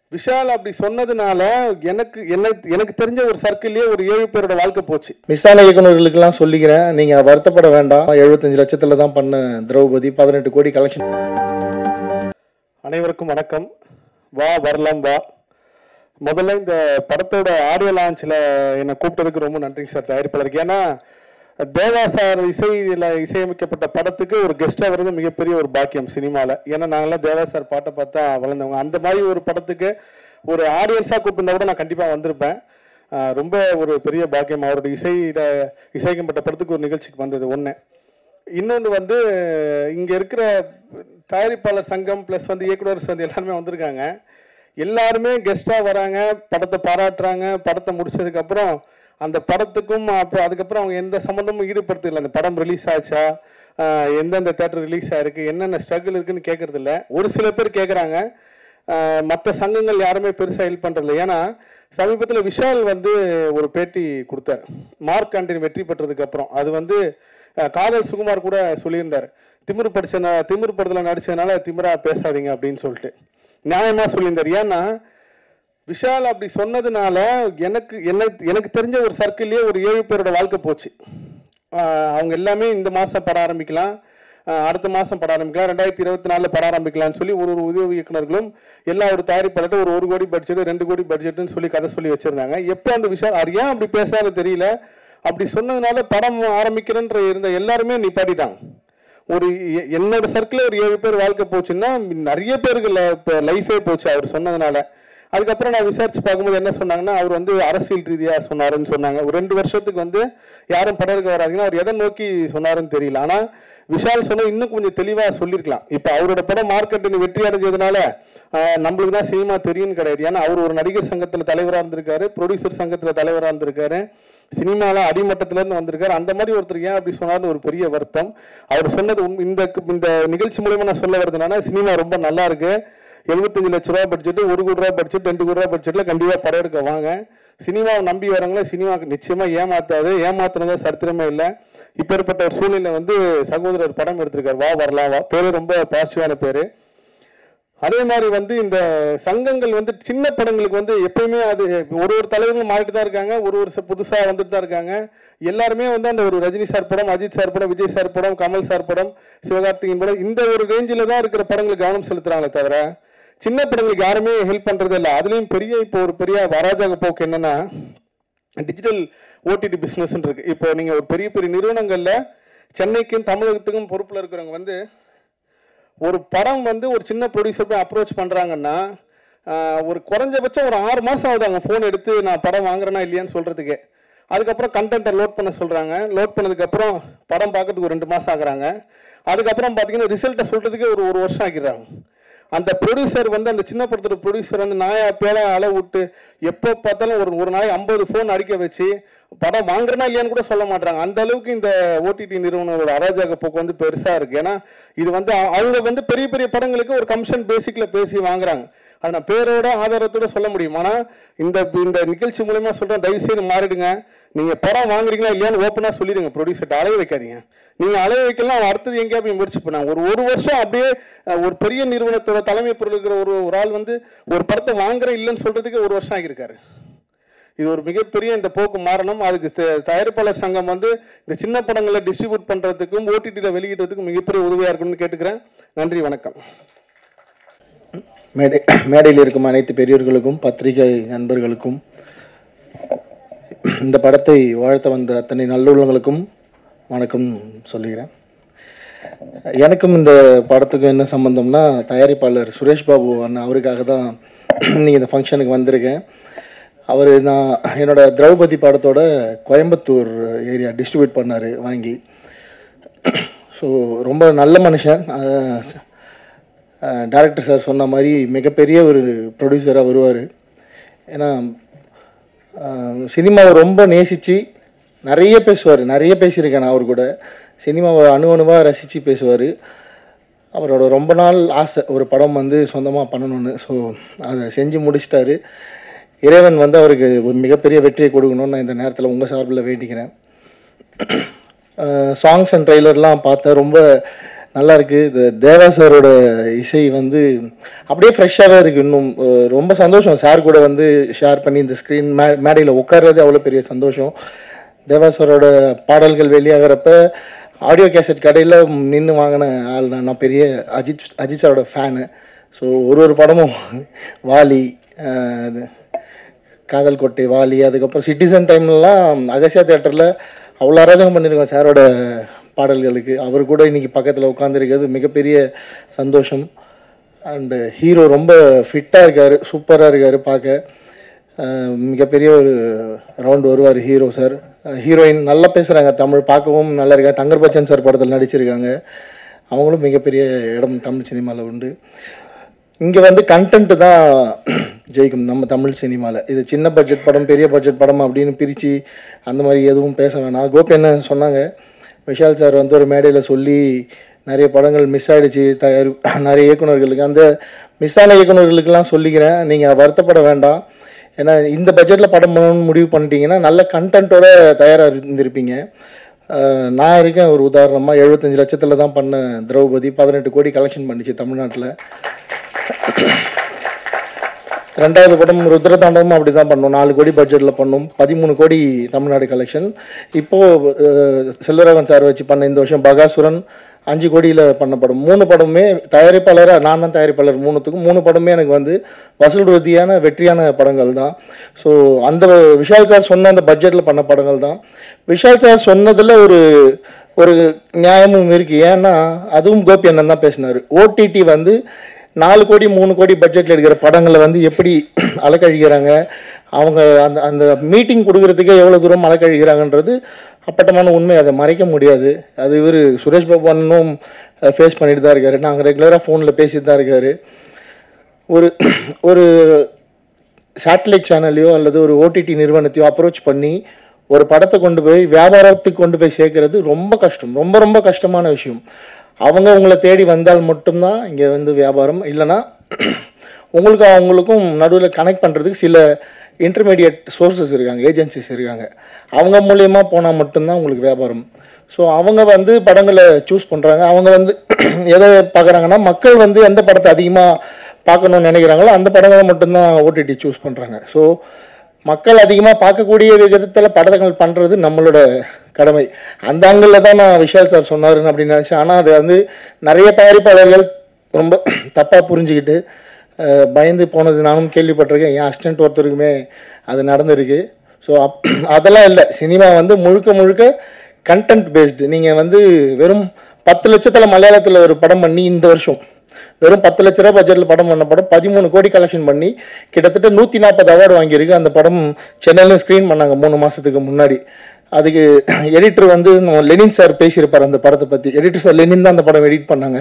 விஷால் அப்படி சொன்னதுனால எனக்கு என்ன எனக்கு தெரிஞ்ச ஒரு சர்க்கிள்லயே ஒரு ஏழு பேரோட வாழ்க்கை போச்சு மிஸ் ஆன இயக்குநர்களுக்கெல்லாம் சொல்லிக்கிறேன் நீங்கள் வருத்தப்பட வேண்டாம் எழுபத்தஞ்சு லட்சத்தில் தான் பண்ண திரௌபதி பதினெட்டு கோடி கலெக்ஷன் அனைவருக்கும் வணக்கம் வா வரலாம் வா முதல்ல இந்த படத்தோட ஆடியோ லான்ச்சில் என்னை கூப்பிட்டதுக்கு ரொம்ப நன்றிங்க சார் தயாரிப்பாளருக்கு ஏன்னா தேவா சார் இசையில் இசையமைக்கப்பட்ட படத்துக்கு ஒரு கெஸ்ட்டாக வர்றது மிகப்பெரிய ஒரு பாக்கியம் சினிமாவில் ஏன்னா நாங்களாம் தேவா சார் பாட்டை பார்த்தா வளர்ந்தவங்க அந்த மாதிரி ஒரு படத்துக்கு ஒரு ஆடியன்ஸாக கூப்பிட்டா கூட நான் கண்டிப்பாக வந்திருப்பேன் ஆஹ் ரொம்ப ஒரு பெரிய பாக்கியம் அவருடைய இசையில இசைக்கப்பட்ட படத்துக்கு ஒரு நிகழ்ச்சிக்கு வந்தது ஒன்று இன்னொன்று வந்து இங்கே இருக்கிற தயாரிப்பாளர் சங்கம் ப்ளஸ் வந்து இயக்குனர் சங்கம் எல்லாருமே வந்திருக்காங்க எல்லாருமே கெஸ்ட்டாக வராங்க படத்தை பாராட்டுறாங்க படத்தை முடிச்சதுக்கப்புறம் அந்த படத்துக்கும் அப்புறம் அதுக்கப்புறம் அவங்க எந்த சம்மந்தமும் ஈடுபடுத்தல அந்த படம் ரிலீஸ் ஆச்சா ஆஹ் எந்தெந்த தேட்டர் ரிலீஸ் ஆயிருக்கு என்னென்ன ஸ்ட்ரகிள் இருக்குன்னு கேட்கறது இல்ல ஒரு சில பேர் கேட்குறாங்க மற்ற சங்கங்கள் யாருமே பெருசாக ஹெல்ப் பண்ணுறதில்ல ஏன்னா சமீபத்தில் விஷால் வந்து ஒரு பேட்டி கொடுத்தார் மார்க் ஆண்டனி வெற்றி பெற்றதுக்கு அப்புறம் அது வந்து அஹ், காதல் சுகுமார் கூட சொல்லியிருந்தார் திமிரு படிச்ச திமிரு படத்தில் நடிச்சதுனால திமிரா பேசாதீங்க அப்படின்னு சொல்லிட்டு நியாயமாக சொல்லியிருந்தார் ஏன்னா விஷால் அப்படி சொன்னதுனால எனக்கு என்ன எனக்கு தெரிஞ்ச ஒரு சர்க்கிள்லயே ஒரு ஏழு பேரோட வாழ்க்கை போச்சு ஆஹ் அவங்க எல்லாமே இந்த மாதம் பட ஆரம்பிக்கலாம் ஆஹ் அடுத்த மாதம் பட ஆரம்பிக்கலாம் ரெண்டாயிரத்தி இருபத்தி நாலில் பட ஆரம்பிக்கலாம்னு சொல்லி ஒரு ஒரு உதவி இயக்குனர்களும் எல்லா ஒரு தயாரிப்பாளர்கிட்ட ஒரு ஒரு கோடி பட்ஜெட் ரெண்டு கோடி பட்ஜெட்னு சொல்லி கதை சொல்லி வச்சிருந்தாங்க எப்போ அந்த விஷயம் அது ஏன் அப்படி பேசாத தெரியல அப்படி சொன்னதுனால படம் ஆரம்பிக்கிறேன்ற இருந்த எல்லாருமே நிப்பாட்டிட்டாங்க ஒரு எ- என்னோட சர்க்கிள் ஒரு ஏழு பேர் வாழ்க்கை போச்சுன்னா நிறைய பேருக்கு லைஃபே போச்சு அவர் சொன்னதுனால அதுக்கப்புறம் நான் விசாரிச்சு பார்க்கும்போது என்ன சொன்னாங்கன்னா அவர் வந்து அரசியல் ரீதியா சொன்னாருன்னு சொன்னாங்க ஒரு ரெண்டு வருஷத்துக்கு வந்து யாரும் படம் எடுக்க வராதீங்கன்னா அவர் எதை நோக்கி சொன்னாருன்னு தெரியல ஆனா விஷால் சொன்ன இன்னும் கொஞ்சம் தெளிவா சொல்லியிருக்கலாம் இப்ப அவரோட படம் மார்க்கெட்டிங் வெற்றி அடைஞ்சதுனால ஆஹ், நம்மளுக்கு தான் சினிமா தெரியும்னு கிடையாது ஏன்னா அவர் ஒரு நடிகர் சங்கத்துல தலைவரா இருந்திருக்காரு ப்ரொடியூசர் சங்கத்துல தலைவரா இருந்திருக்காரு சினிமால அடிமட்டத்துல இருந்து வந்திருக்காரு அந்த மாதிரி ஒருத்தர் ஏன் அப்படி சொன்னார்னு ஒரு பெரிய வருத்தம் அவர் சொன்னது உண்மை- இந்த இந்த நிகழ்ச்சி மூலயமா நான் சொல்ல வருது என்னன்னா சினிமா ரொம்ப நல்லா இருக்கு எழுபத்தஞ்சு லட்ச ரூபா பட்ஜெட் ஒரு கோடி ரூபா பட்ஜெட் ரெண்டு கோடி ரூபா பட்ஜெட்ல கண்டிப்பா படம் எடுக்க வாங்க சினிமாவை நம்பி வரவங்கள சினிமாவுக்கு நிச்சயமா ஏமாத்தாது ஏமாத்துனதா சரித்திரமே இல்லை இப்பேற்பட்ட ஒரு சூழ்நிலை வந்து சகோதரர் படம் எடுத்திருக்காரு வா வரலாம் வா பேரு ரொம்ப பாசிட்டிவான பேரு அதே மாதிரி வந்து இந்த சங்கங்கள் வந்து சின்ன படங்களுக்கு வந்து எப்பயுமே அது ஒரு ஒரு தலைவர்களும் மாறிட்டு தான் இருக்காங்க ஒரு ஒரு ச- புதுசா வந்துட்டு தான் இருக்காங்க எல்லாருமே வந்து அந்த ஒரு ரஜினி சார் படம் அஜித் சார் படம் விஜய் சார் படம் கமல் சார் படம் சிவகார்த்திகேயன் படம் இந்த ஒரு ரேஞ்சில் தான் இருக்கிற படங்களுக்கு கவனம் செலுத்துறாங்களே தவிர சின்ன படங்களுக்கு யாருமே ஹெல்ப் பண்றது இல்லை அதுலயும் பெரிய இப்போ ஒரு பெரிய வராஜக போக்கு என்னன்னா டிஜிட்டல் ஓடிடி பிஸ்னஸ் இருக்கு இப்போ நீங்க ஒரு பெரிய பெரிய நிறுவனங்கள்ல சென்னைக்கும் தமிழகத்துக்கும் பொறுப்புல இருக்கிறவங்க வந்து ஒரு படம் வந்து ஒரு சின்ன ப்ரொடியூசர் போய் அப்ரோச் பண்ணுறாங்கன்னா ஒரு குறைஞ்சபட்சம் ஒரு ஆறு மாதம் ஆகுது அவங்க ஃபோன் எடுத்து நான் படம் வாங்குறேனா இல்லையான்னு சொல்கிறதுக்கு அதுக்கப்புறம் கண்டென்ட்டை லோட் பண்ண சொல்கிறாங்க லோட் பண்ணதுக்கப்புறம் படம் பார்க்கறதுக்கு ஒரு ரெண்டு மாதம் ஆகுறாங்க அதுக்கப்புறம் பார்த்தீங்கன்னா ரிசல்ட்டை சொல்கிறதுக்கே ஒரு ஒரு வருஷம் ஆக்கிடுறாங்க அந்த ப்ரொடியூசர் வந்து அந்த சின்ன படத்தோட ப்ரொடியூசர் வந்து நாயா பேல அள விட்டு எப்போ பார்த்தாலும் ஒரு ஒரு நாளைக்கு ஐம்பது ஃபோன் அடிக்க வச்சு படம் வாங்குறனா இல்லையான்னு கூட சொல்ல மாட்டாங்க அந்த அளவுக்கு இந்த ஓடிடி நிறுவனங்களோட அராஜக போக்கு வந்து பெருசா இருக்கு ஏன்னா இது வந்து அ- அவங்க வந்து பெரிய பெரிய படங்களுக்கு ஒரு கமிஷன் பேசிக்ல பேசி வாங்குறாங்க அது நான் பேரோட ஆதாரத்தோட சொல்ல முடியும் ஆனா இந்த இந்த நிகழ்ச்சி மூலமா சொல்றேன் தயவு செய்து மாறிடுங்க நீங்க படம் வாங்குறீங்களா இல்லையான்னு ஓப்பனா சொல்லிடுங்க ப்ரொடியூசர்ட்ட அலைய வைக்காதீங்க நீங்க அலைய வைக்கலாம் அவன் அடுத்தது எங்கேயா போய் முயற்சி பண்ணாங்க ஒரு ஒரு வருஷம் அப்படியே அஹ், ஒரு பெரிய நிறுவனத்தோட தலைமை பொருள் இருக்கிற ஒரு ஒரு ஆள் வந்து ஒரு படத்தை வாங்குறேன் இல்லைன்னு சொல்றதுக்கு ஒரு வருஷம் ஆகியிருக்காரு இது ஒரு மிகப்பெரிய இந்த போக்கு மாறணும் அதுக்கு த- தயாரிப்பாளர் சங்கம் வந்து இந்த சின்ன படங்களை டிஸ்ட்ரிபியூட் பண்றதுக்கும் ஓடிடியில் வெளியிடுறதுக்கும் மிகப்பெரிய உதவியா இருக்கணும்னு கேட்டுக்கிறேன் நன்றி வணக்கம் மேடை மேடையில் இருக்கும் அனைத்து பெரியோர்களுக்கும் பத்திரிகை நண்பர்களுக்கும் இந்த படத்தை வாழ்த்த வந்த அத்தனை நல்லுள்ளங்களுக்கும் வணக்கம் சொல்லுகிறேன் எனக்கும் இந்த படத்துக்கும் என்ன சம்பந்தம்னா தயாரிப்பாளர் சுரேஷ் பாபு அண்ணா அவருக்காக தான் நீங்கள் இந்த ஃபங்க்ஷனுக்கு வந்திருக்கேன் அவர் நான் என்னோட திரௌபதி படத்தோட கோயம்புத்தூர் ஏரியா டிஸ்ட்ரிபியூட் பண்ணார் வாங்கி ஸோ ரொம்ப நல்ல மனுஷன் டேரக்டர் சார் சொன்ன மாதிரி மிகப்பெரிய ஒரு ப்ரொடியூசராக வருவார் ஏன்னா அஹ், சினிமாவை ரொம்ப நேசித்து நிறைய பேசுவார் நிறைய பேசியிருக்கேன் நான் அவர் கூட சினிமாவை அணு அணுவாக ரசித்து பேசுவார் அவரோட ரொம்ப நாள் ஆசை ஒரு படம் வந்து சொந்தமாக பண்ணணும்னு ஸோ அதை செஞ்சு முடிச்சிட்டாரு இறைவன் வந்து அவருக்கு ஒரு மிகப்பெரிய வெற்றியை கொடுக்கணும்னு நான் இந்த நேரத்தில் உங்கள் சார்பில் வேண்டிக்கிறேன் சாங்ஸ் அண்ட் ட்ரெய்லர்லாம் பார்த்தேன் ரொம்ப நல்லா இருக்கு இந்த தேவா சாரோட இசை வந்து அப்படியே ஃப்ரெஷ்ஷாகவே இருக்கு இன்னும் அஹ் ரொம்ப சந்தோஷம் சார் கூட வந்து ஷேர் பண்ணி இந்த ஸ்க்ரீன் மே மேடையில் உட்கார்றது அவ்வளோ பெரிய சந்தோஷம் தேவா சாரோட பாடல்கள் வெளியாகிறப்ப ஆடியோ கேசட் கடையில் நின்று வாங்கின ஆள் நான் நான் பெரிய அஜித் அஜித் சாரோட ஃபேனு ஸோ ஒரு ஒரு படமும் வாலி அஹ் இது காதல் கோட்டை வாலி அதுக்கப்புறம் சிட்டிசன் டைம்லலாம் அகசியா தேட்டரில் அவ்வளோ அராஜகம் பண்ணியிருக்கோம் சாரோட பாடல்களுக்கு அவர் கூட இன்னைக்கு பக்கத்தில் உட்காந்துருக்கிறது மிகப்பெரிய சந்தோஷம் அண்டு ஹீரோ ரொம்ப ஃபிட்டாக இருக்கார் சூப்பராக இருக்கார் பார்க்க அஹ் மிகப்பெரிய ஒரு ரவுண்ட் வருவார் ஹீரோ சார் ஹீரோயின் நல்லா பேசுகிறாங்க தமிழ் பார்க்கவும் நல்லா இருக்காங்க தங்கர் பச்சன் சார் படத்தில் நடிச்சிருக்காங்க அவங்களும் மிகப்பெரிய இடம் தமிழ் சினிமாவில் உண்டு இங்கே வந்து கண்டென்ட் தான் ஜெயிக்கும் நம்ம தமிழ் சினிமாவில் இது சின்ன பட்ஜெட் படம் பெரிய பட்ஜெட் படம் அப்படின்னு பிரித்து அந்த மாதிரி எதுவும் பேச வேணாம் கோபி என்ன சொன்னாங்க விஷால் சார் வந்து ஒரு மேடையில் சொல்லி நிறைய படங்கள் மிஸ் ஆயிடுச்சு தயார் நிறைய இயக்குனர்களுக்கு அந்த மிஸ் ஆன இயக்குனர்களுக்கெல்லாம் சொல்லிக்கிறேன் நீங்கள் வருத்தப்பட வேண்டாம் ஏன்னா இந்த பட்ஜெட்டில் படம் பண்ணணும்னு முடிவு பண்ணிட்டீங்கன்னா நல்ல கண்டென்ட்டோட தயாராக இருந்திருப்பீங்க அஹ் நான் இருக்கேன் ஒரு உதாரணமாக எழுபத்தஞ்சு லட்சத்தில் தான் பண்ண திரௌபதி பதினெட்டு கோடி கலெக்ஷன் பண்ணிச்சு தமிழ்நாட்டில் ரெண்டாவது படம் ருத்ரதாண்டவமும் அப்படி தான் பண்ணோம் நாலு கோடி பட்ஜெட்டில் பண்ணோம் பதிமூணு கோடி தமிழ்நாடு கலெக்ஷன் இப்போது செல்வராகவன் சார் வச்சு பண்ண இந்த வருஷம் பகாசுரன் அஞ்சு கோடியில் பண்ண படம் மூணு படமுமே தயாரிப்பாளராக நான் தான் தயாரிப்பாளர் மூணுத்துக்கும் மூணு படமே எனக்கு வந்து வசூல் ரீதியான வெற்றியான படங்கள் தான் ஸோ அந்த விஷால் சார் சொன்ன அந்த பட்ஜெட்டில் பண்ண படங்கள் தான் விஷால் சார் சொன்னதில் ஒரு ஒரு நியாயமும் இருக்கு ஏன்னா அதுவும் கோபி அண்ணன் தான் பேசினார் ஓடிடி வந்து நாலு கோடி மூணு கோடி பட்ஜெட்டில் எடுக்கிற படங்களை வந்து எப்படி அலக்கழிக்கிறாங்க அவங்க அந்த அந்த மீட்டிங் கொடுக்கறதுக்கே எவ்வளோ தூரம் அலக்கழிக்கிறாங்கன்றது அப்பட்டமான உண்மை அதை மறைக்க முடியாது அது இவர் சுரேஷ் பாபு அண்ணனும் ஃபேஸ் பண்ணிட்டு தான் இருக்காரு நாங்கள் ரெகுலராக ஃபோனில் பேசிட்டு தான் இருக்காரு ஒரு ஒரு சேட்டலைட் சேனல்லையோ அல்லது ஒரு ஓடிடி நிறுவனத்தையோ அப்ரோச் பண்ணி ஒரு படத்தை கொண்டு போய் வியாபாரத்துக்கு கொண்டு போய் சேர்க்கறது ரொம்ப கஷ்டம் ரொம்ப ரொம்ப கஷ்டமான விஷயம் அவங்க உங்களை தேடி வந்தால் மட்டும்தான் இங்கே வந்து வியாபாரம் இல்லைன்னா உங்களுக்கு அவங்களுக்கும் நடுவில் கனெக்ட் பண்ணுறதுக்கு சில இன்டர்மீடியட் சோர்சஸ் இருக்காங்க ஏஜென்சிஸ் இருக்காங்க அவங்க மூலியமாக போனால் மட்டும்தான் உங்களுக்கு வியாபாரம் ஸோ அவங்க வந்து படங்களை சூஸ் பண்ணுறாங்க அவங்க வந்து எதை பார்க்குறாங்கன்னா மக்கள் வந்து எந்த படத்தை அதிகமாக பார்க்கணும்னு நினைக்கிறாங்களோ அந்த படங்களை மட்டும்தான் ஓடிடி சூஸ் பண்ணுறாங்க ஸோ மக்கள் அதிகமாக பார்க்கக்கூடிய விதத்தில் படங்கள் பண்ணுறது நம்மளோட கடமை அந்த ஆங்கிளில் தான் நான் விஷால் சார் சொன்னாருன்னு அப்படின்னு நினச்சேன் ஆனால் அது வந்து நிறைய தயாரிப்பாளர்கள் ரொம்ப தப்பாக புரிஞ்சுக்கிட்டு அஹ், பயந்து போனது நானும் கேள்விப்பட்டிருக்கேன் என் அசிஸ்டன்ட் ஒருத்தருக்குமே அது நடந்திருக்கு ஸோ அப் அதெல்லாம் இல்லை சினிமா வந்து முழுக்க முழுக்க கண்டென்ட் பேஸ்டு நீங்கள் வந்து வெறும் பத்து லட்சத்தில் மலையாளத்தில் ஒரு படம் பண்ணி இந்த வருஷம் வெறும் பத்து லட்ச ரூபா பட்ஜெட்டில் படம் பண்ண படம் பதிமூணு கோடி கலெக்ஷன் பண்ணி கிட்டத்தட்ட நூற்றி நாற்பது அவார்டு வாங்கியிருக்கு அந்த படம் சென்னையிலும் ஸ்க்ரீன் பண்ணாங்க மூணு மாதத்துக்கு முன்னாடி அதுக்கு எடிட்டர் வந்து நம்ம லெனின் சார் பேசியிருப்பார் அந்த படத்தை பற்றி எடிட்டர் சார் லெனின் தான் அந்த படம் எடிட் பண்ணாங்க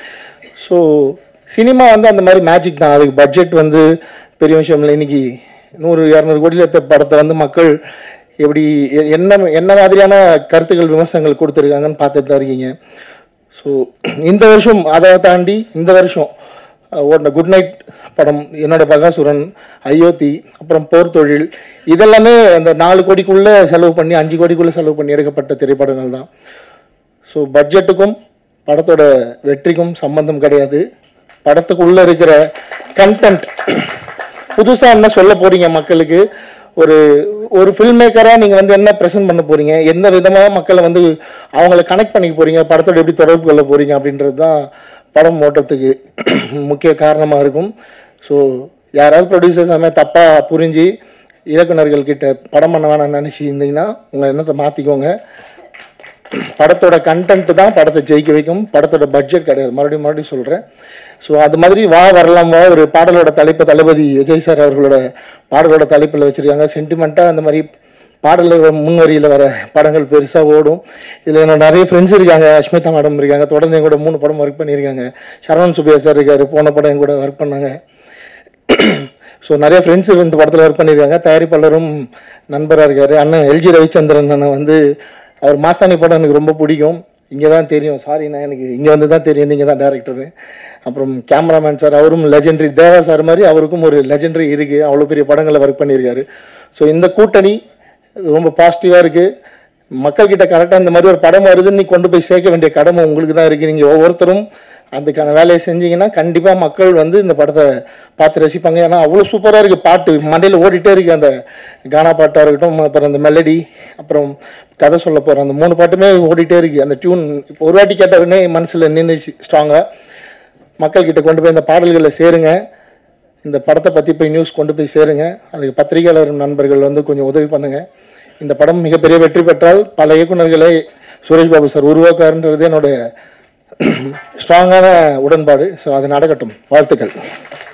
ஸோ சினிமா வந்து அந்த மாதிரி மேஜிக் தான் அதுக்கு பட்ஜெட் வந்து பெரிய விஷயம் இல்லை இன்னைக்கு நூறு இரநூறு கோடியில் எடுத்த படத்தை வந்து மக்கள் எப்படி எ- என்ன என்ன மாதிரியான கருத்துக்கள் விமர்சனங்கள் கொடுத்துருக்காங்கன்னு பார்த்துட்டு தான் இருக்கீங்க ஸோ இந்த வருஷம் அதை தாண்டி இந்த வருஷம் அஹ், ஓடின குட் நைட் படம் என்னோட பகாசுரன் அயோத்தி அப்புறம் போர் தொழில் இதெல்லாமே அந்த நாலு கோடிக்குள்ளே செலவு பண்ணி அஞ்சு கோடிக்குள்ளே செலவு பண்ணி எடுக்கப்பட்ட திரைப்படங்கள் தான் ஸோ பட்ஜெட்டுக்கும் படத்தோட வெற்றிக்கும் சம்பந்தம் கிடையாது படத்துக்குள்ளே இருக்கிற கண்டென்ட் புதுசாக என்ன சொல்ல போறீங்க மக்களுக்கு ஒரு ஒரு ஃபில்ம் மேக்கராக நீங்கள் வந்து என்ன ப்ரெசென்ட் பண்ண போறீங்க எந்த விதமாக மக்களை வந்து அவங்கள கனெக்ட் பண்ணிக்க போறீங்க படத்தோட எப்படி தொடர்பு கொள்ள போறீங்க அப்படின்றது தான் படம் ஓட்டத்துக்கு முக்கிய காரணமாக இருக்கும் ஸோ யாராவது ப்ரொடியூசர்ஸ் அந்த மாதிரி தப்பாக புரிஞ்சு இயக்குனர்கள் கிட்ட படம் பண்ண வேணாம்னு நினச்சி இருந்தீங்கன்னா உங்கள் எண்ணத்தை மாற்றிக்கோங்க படத்தோட கண்டென்ட் தான் படத்தை ஜெயிக்க வைக்கும் படத்தோட பட்ஜெட் கிடையாது மறுபடியும் மறுபடியும் சொல்கிறேன் ஸோ அது மாதிரி வா வரலாம் வா ஒரு பாடலோட தலைப்பு தளபதி விஜய் சார் அவர்களோட பாடலோட தலைப்பில் வச்சுருக்காங்க சென்டிமெண்ட்டாக அந்த மாதிரி பாடலோட முன்வரியில் வர படங்கள் பெருசாக ஓடும் இதில் என்னோட நிறைய ஃப்ரெண்ட்ஸ் இருக்காங்க அஸ்மிதா மேடம் இருக்காங்க தொடர்ந்து என் கூட மூணு படம் ஒர்க் பண்ணியிருக்காங்க சரவணன் சுபியா சார் இருக்காரு போன படம் என் கூட ஒர்க் பண்ணாங்க ஸோ நிறைய ஃப்ரெண்ட்ஸ் இந்த படத்தில் ஒர்க் பண்ணியிருக்காங்க தயாரிப்பாளரும் நண்பராக இருக்கார் அண்ணன் எல்ஜி ரவிச்சந்திரன் அண்ணன் வந்து அவர் மாசாணி படம் எனக்கு ரொம்ப பிடிக்கும் இங்கே தான் தெரியும் சாரிண்ணா எனக்கு இங்கே வந்து தான் தெரியும் நீங்கள் தான் டேரக்டரு அப்புறம் கேமராமேன் சார் அவரும் லெஜெண்டரி தேவா சார் மாதிரி அவருக்கும் ஒரு லெஜெண்டரி இருக்குது அவ்வளோ பெரிய படங்களை ஒர்க் பண்ணியிருக்காரு ஸோ இந்த கூட்டணி ரொம்ப பாசிட்டிவாக இருக்குது மக்கள்கிட்ட கரெக்டாக இந்த மாதிரி ஒரு படம் வருதுன்னு நீ கொண்டு போய் சேர்க்க வேண்டிய கடமை உங்களுக்கு தான் இருக்குது நீங்கள் ஒவ்வொருத்தரும் அதுக்கான வேலையை செஞ்சீங்கன்னா கண்டிப்பாக மக்கள் வந்து இந்த படத்தை பார்த்து ரசிப்பாங்க ஏன்னா அவ்வளோ சூப்பராக இருக்குது பாட்டு மண்டையில் ஓடிட்டே இருக்குது அந்த கானா பாட்டாக இருக்கட்டும் அப்புறம் அந்த மெலடி அப்புறம் கதை சொல்ல போகிற அந்த மூணு பாட்டுமே ஓடிட்டே இருக்குது அந்த டியூன் இப்போ ஒரு வாட்டி கேட்ட உடனே மனசில் நின்றுச்சு ஸ்ட்ராங்காக மக்கள்கிட்ட கொண்டு போய் இந்த பாடல்களை சேருங்க இந்த படத்தை பற்றி போய் நியூஸ் கொண்டு போய் சேருங்க அதுக்கு பத்திரிகையாளர் நண்பர்கள் வந்து கொஞ்சம் உதவி பண்ணுங்க இந்த படம் மிகப்பெரிய வெற்றி பெற்றால் பல இயக்குனர்களை சுரேஷ் பாபு சார் உருவாக்காருன்றது என்னோட ஸ்ட்ராங்கான உடன்பாடு ஸோ அது நடக்கட்டும் வாழ்த்துக்கள்